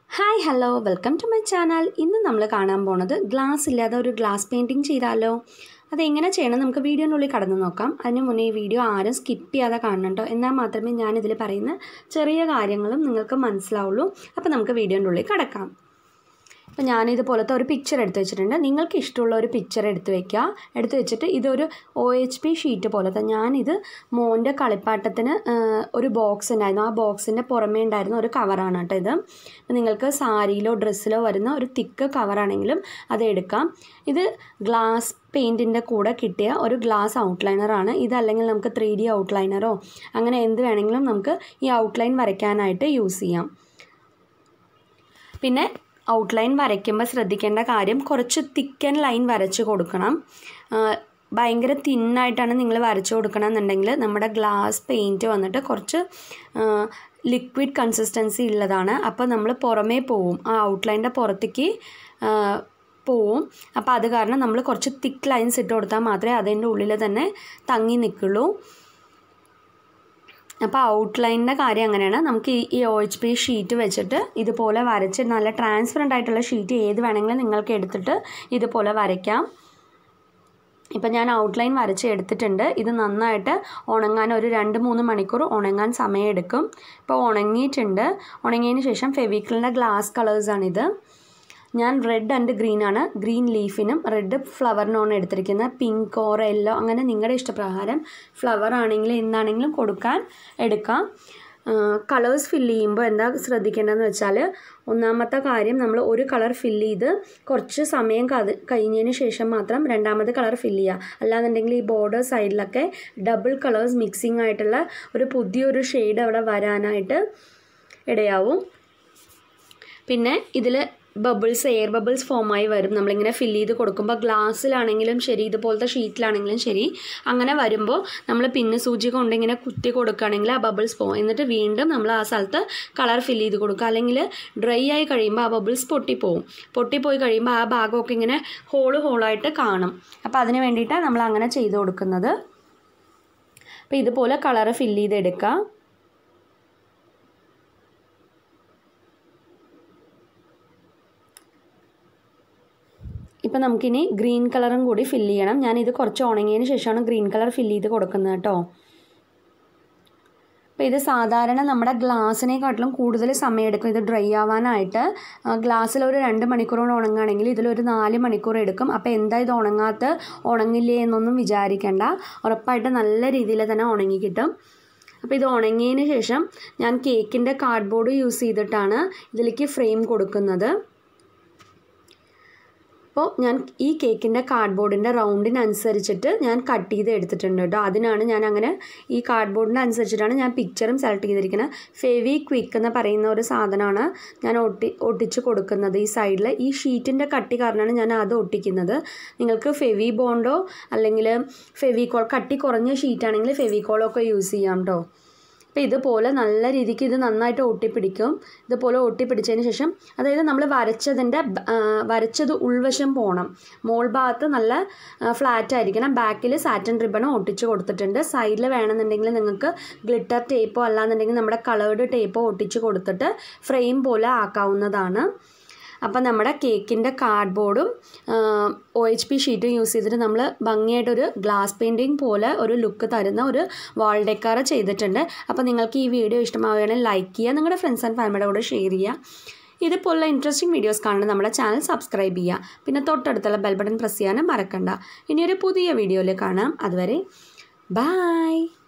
hi hello welcome to my channel ഇന്ന് നമ്മൾ കാണാൻ പോണത് ഗ്ലാസ് ഇല്ലാതെ ഒരു ഗ്ലാസ് പെയിൻറ്റിങ് ചെയ്താലോ അതെങ്ങനെ ചെയ്യണം നമുക്ക് വീഡിയോനുള്ളിൽ കടന്നു നോക്കാം അതിന് മുന്നേ ഈ വീഡിയോ ആരും സ്കിപ്പ് ചെയ്യാതെ കാണണം കേട്ടോ എന്നാൽ മാത്രമേ ഞാനിതിൽ പറയുന്ന ചെറിയ കാര്യങ്ങളും നിങ്ങൾക്ക് മനസ്സിലാവുള്ളൂ അപ്പോൾ നമുക്ക് വീഡിയോൻ്റെ ഉള്ളിൽ കടക്കാം അപ്പോൾ ഞാനിതുപോലത്തെ ഒരു പിക്ചർ എടുത്ത് വെച്ചിട്ടുണ്ട് നിങ്ങൾക്ക് ഇഷ്ടമുള്ള ഒരു പിക്ചർ എടുത്ത് വെക്കുക എടുത്ത് വെച്ചിട്ട് ഇതൊരു ഒ എച്ച് പി ഷീറ്റ് പോലത്തെ ഞാനിത് മോൻ്റെ കളിപ്പാട്ടത്തിന് ആ, ഒരു ബോക്സ് ഉണ്ടായിരുന്നു ആ ബോക്സിൻ്റെ പുറമേ ഉണ്ടായിരുന്ന ഒരു കവറാണ് കേട്ടോ ഇത് നിങ്ങൾക്ക് സാരിയിലോ ഡ്രസ്സിലോ വരുന്ന ഒരു തിക്ക് കവറാണെങ്കിലും അത് എടുക്കാം ഇത് ഗ്ലാസ് പെയിൻറ്റിൻ്റെ കൂടെ കിട്ടിയ ഒരു ഗ്ലാസ് ഔട്ട്ലൈനറാണ് ഇതല്ലെങ്കിൽ നമുക്ക് ത്രീ ഡി ഔട്ട്ലൈനറോ അങ്ങനെ എന്ത് വേണമെങ്കിലും നമുക്ക് ഈ ഔട്ട്ലൈൻ വരയ്ക്കാനായിട്ട് യൂസ് ചെയ്യാം പിന്നെ ഔട്ട്ലൈൻ വരയ്ക്കുമ്പോൾ ശ്രദ്ധിക്കേണ്ട കാര്യം കുറച്ച് തിക്കൻ ലൈൻ വരച്ച് കൊടുക്കണം ആ, ഭയങ്കര തിന്നായിട്ടാണ് നിങ്ങൾ വരച്ചു കൊടുക്കണമെന്നുണ്ടെങ്കിൽ നമ്മുടെ ഗ്ലാസ് പെയിൻറ്റ് വന്നിട്ട് കുറച്ച് ലിക്വിഡ് കൺസിസ്റ്റൻസി ഉള്ളതാണ് അപ്പോൾ നമ്മൾ പുറമേ പോവും ആ ഔട്ട്ലൈൻ്റെ പുറത്തേക്ക് ആ, പോവും അപ്പോൾ അത് കാരണം നമ്മൾ കുറച്ച് തിക്ക് ലൈൻസ് ഇട്ട് കൊടുത്താൽ മാത്രമേ അതിൻ്റെ ഉള്ളിൽ തന്നെ തങ്ങി നിൽക്കുള്ളൂ അപ്പോൾ ഔട്ട്ലൈനിൻ്റെ കാര്യം അങ്ങനെയാണ് നമുക്ക് ഈ ഈ ഒ എച്ച് പി ഷീറ്റ് വെച്ചിട്ട് ഇതുപോലെ വരച്ച് നല്ല ട്രാൻസ്പെറൻ്റ് ആയിട്ടുള്ള ഷീറ്റ് ഏത് വേണമെങ്കിലും നിങ്ങൾക്ക് എടുത്തിട്ട് ഇതുപോലെ വരയ്ക്കാം ഇപ്പം ഞാൻ ഔട്ട്ലൈൻ വരച്ച് എടുത്തിട്ടുണ്ട് ഇത് നന്നായിട്ട് ഉണങ്ങാൻ ഒരു രണ്ട് മൂന്ന് മണിക്കൂർ ഉണങ്ങാൻ സമയമെടുക്കും ഇപ്പോൾ ഉണങ്ങിയിട്ടുണ്ട് ഉണങ്ങിയതിന് ശേഷം ഫെവിക്രിലിൻ്റെ ഗ്ലാസ് കളേഴ്സാണിത് ഞാൻ റെഡ് ആൻഡ് ഗ്രീൻ ആണ് ഗ്രീൻ ലീഫിനും റെഡ് ഫ്ലവറിനുമാണ് എടുത്തിരിക്കുന്നത് പിങ്ക് ഓർ യെല്ലോ അങ്ങനെ നിങ്ങളുടെ ഇഷ്ടപ്രകാരം ഫ്ലവർ ആണെങ്കിലും എന്താണെങ്കിലും കൊടുക്കാൻ എടുക്കാം കളേഴ്സ് ഫില്ല് ചെയ്യുമ്പോൾ എന്താ ശ്രദ്ധിക്കേണ്ടതെന്ന് വെച്ചാൽ ഒന്നാമത്തെ കാര്യം നമ്മൾ ഒരു കളർ ഫില്ല് ചെയ്ത് കുറച്ച് സമയം കത് കഴിഞ്ഞതിന് ശേഷം മാത്രം രണ്ടാമത്തെ കളർ ഫില്ല് ചെയ്യുക അല്ലാന്നുണ്ടെങ്കിൽ ഈ ബോർഡർ സൈഡിലൊക്കെ ഡബിൾ കളേഴ്സ് മിക്സിംഗ് ആയിട്ടുള്ള ഒരു പുതിയൊരു ഷെയ്ഡ് അവിടെ വരാനായിട്ട് ഇടയാവും പിന്നെ ഇതിൽ ബബിൾസ് എയർ ബബിൾസ് ഫോമായി വരും നമ്മളിങ്ങനെ ഫില്ല് ചെയ്ത് കൊടുക്കുമ്പോൾ ഗ്ലാസ്സിലാണെങ്കിലും ശരി ഇതുപോലത്തെ ഷീറ്റിലാണെങ്കിലും ശരി അങ്ങനെ വരുമ്പോൾ നമ്മൾ പിന്നെ സൂചി കൊണ്ട് ഇങ്ങനെ കുത്തി കൊടുക്കുകയാണെങ്കിൽ ആ ബബിൾസ് പോകും എന്നിട്ട് വീണ്ടും നമ്മൾ ആ സ്ഥലത്ത് കളർ ഫില്ല് ചെയ്ത് കൊടുക്കുക അല്ലെങ്കിൽ ഡ്രൈ ആയി കഴിയുമ്പോൾ ആ ബബിൾസ് പൊട്ടിപ്പോവും പൊട്ടിപ്പോയി കഴിയുമ്പോൾ ആ ഭാഗമൊക്കെ ഇങ്ങനെ ഹോള് ഹോളായിട്ട് കാണും അപ്പോൾ അതിന് വേണ്ടിയിട്ടാണ് നമ്മൾ അങ്ങനെ ചെയ്ത് കൊടുക്കുന്നത് അപ്പോൾ ഇതുപോലെ കളർ ഫില്ല് ചെയ്തെടുക്കുക ഇപ്പം നമുക്കിനി ഗ്രീൻ കളറും കൂടി ഫില്ല് ചെയ്യണം ഞാനിത് കുറച്ച് ഉണങ്ങിയതിന് ശേഷമാണ് ഗ്രീൻ കളർ ഫില്ല് ചെയ്ത് കൊടുക്കുന്നത് കേട്ടോ അപ്പോൾ ഇത് സാധാരണ നമ്മുടെ ഗ്ലാസ്സിനെക്കാട്ടിലും കൂടുതൽ സമയമെടുക്കും ഇത് ഡ്രൈ ആവാനായിട്ട് ഗ്ലാസ്സിൽ ഒരു രണ്ട് മണിക്കൂർ കൊണ്ട് ഉണങ്ങുകയാണെങ്കിൽ ഇതിലൊരു നാല് മണിക്കൂർ എടുക്കും അപ്പോൾ എന്താ ഇത് ഉണങ്ങാത്ത ഉണങ്ങില്ലേ എന്നൊന്നും വിചാരിക്കേണ്ട ഉറപ്പായിട്ട് നല്ല രീതിയിൽ തന്നെ ഉണങ്ങി കിട്ടും അപ്പോൾ ഇത് ഉണങ്ങിയതിന് ശേഷം ഞാൻ കേക്കിൻ്റെ കാർഡ്ബോർഡ് യൂസ് ചെയ്തിട്ടാണ് ഇതിലേക്ക് ഫ്രെയിം കൊടുക്കുന്നത് അപ്പോൾ ഞാൻ ഈ കേക്കിൻ്റെ കാർഡ്ബോർഡിൻ്റെ റൗണ്ടിനനുസരിച്ചിട്ട് ഞാൻ കട്ട് ചെയ്ത് എടുത്തിട്ടുണ്ട് കേട്ടോ അതിനാണ് ഞാൻ അങ്ങനെ ഈ കാർഡ്ബോർഡിൻ്റെ അനുസരിച്ചിട്ടാണ് ഞാൻ പിക്ചറും സെലക്ട് ചെയ്തിരിക്കുന്നത് ഫെവി ക്വിക്ക് എന്ന് പറയുന്ന ഒരു സാധനമാണ് ഞാൻ ഒട്ടി ഒട്ടിച്ച് കൊടുക്കുന്നത് ഈ സൈഡിൽ ഈ ഷീറ്റിൻ്റെ കട്ടി കാരണമാണ് ഞാൻ അത് ഒട്ടിക്കുന്നത് നിങ്ങൾക്ക് ഫെവി ബോണ്ടോ അല്ലെങ്കിൽ ഫെവിക്കോൾ കട്ടി കുറഞ്ഞ ഷീറ്റാണെങ്കിൽ ഫെവിക്കോളോ ഒക്കെ യൂസ് ചെയ്യാം കേട്ടോ അപ്പോൾ ഇതുപോലെ നല്ല രീതിക്ക് ഇത് നന്നായിട്ട് ഒട്ടിപ്പിടിക്കും ഇതുപോലെ ഒട്ടിപ്പിടിച്ചതിന് ശേഷം അതായത് നമ്മൾ വരച്ചതിൻ്റെ ബ- ആ, വരച്ചത് ഉൾവശം പോകണം മോൾ ഭാഗത്ത് നല്ല ഫ്ലാറ്റ് ആയിരിക്കണം ബാക്കിൽ സാറ്റൻ റിബണും ഒട്ടിച്ച് കൊടുത്തിട്ടുണ്ട് സൈഡിൽ വേണമെന്നുണ്ടെങ്കിൽ നിങ്ങൾക്ക് ഗ്ലിറ്റർ ടേപ്പോ അല്ലാന്നുണ്ടെങ്കിൽ നമ്മുടെ കളേർഡ് ടേപ്പോ ഒട്ടിച്ച് കൊടുത്തിട്ട് ഫ്രെയിം പോലെ ആക്കാവുന്നതാണ് അപ്പം നമ്മുടെ കേക്കിൻ്റെ കാർഡ്ബോർഡും ഒ എച്ച് പി ഷീറ്റും യൂസ് ചെയ്തിട്ട് നമ്മൾ ഭംഗിയായിട്ടൊരു ഗ്ലാസ് പെയിൻറ്റിങ് പോലെ ഒരു ലുക്ക് തരുന്ന ഒരു വാൾ ഡെക്കാർ ചെയ്തിട്ടുണ്ട് അപ്പോൾ നിങ്ങൾക്ക് ഈ വീഡിയോ ഇഷ്ടമാവുകയാണെങ്കിൽ ലൈക്ക് ചെയ്യുക നിങ്ങളുടെ ഫ്രണ്ട്സ് ആൻഡ് ഫാമിലിയുടെ കൂടെ ഷെയർ ചെയ്യുക ഇതുപോലുള്ള ഇൻട്രസ്റ്റിംഗ് വീഡിയോസ് കാണാൻ നമ്മുടെ ചാനൽ സബ്സ്ക്രൈബ് ചെയ്യുക പിന്നെ തൊട്ടടുത്തുള്ള ബെൽ ബട്ടൺ പ്രസ് ചെയ്യാനും മറക്കണ്ട ഇനിയൊരു പുതിയ വീഡിയോയിൽ കാണാം അതുവരെ ബായ്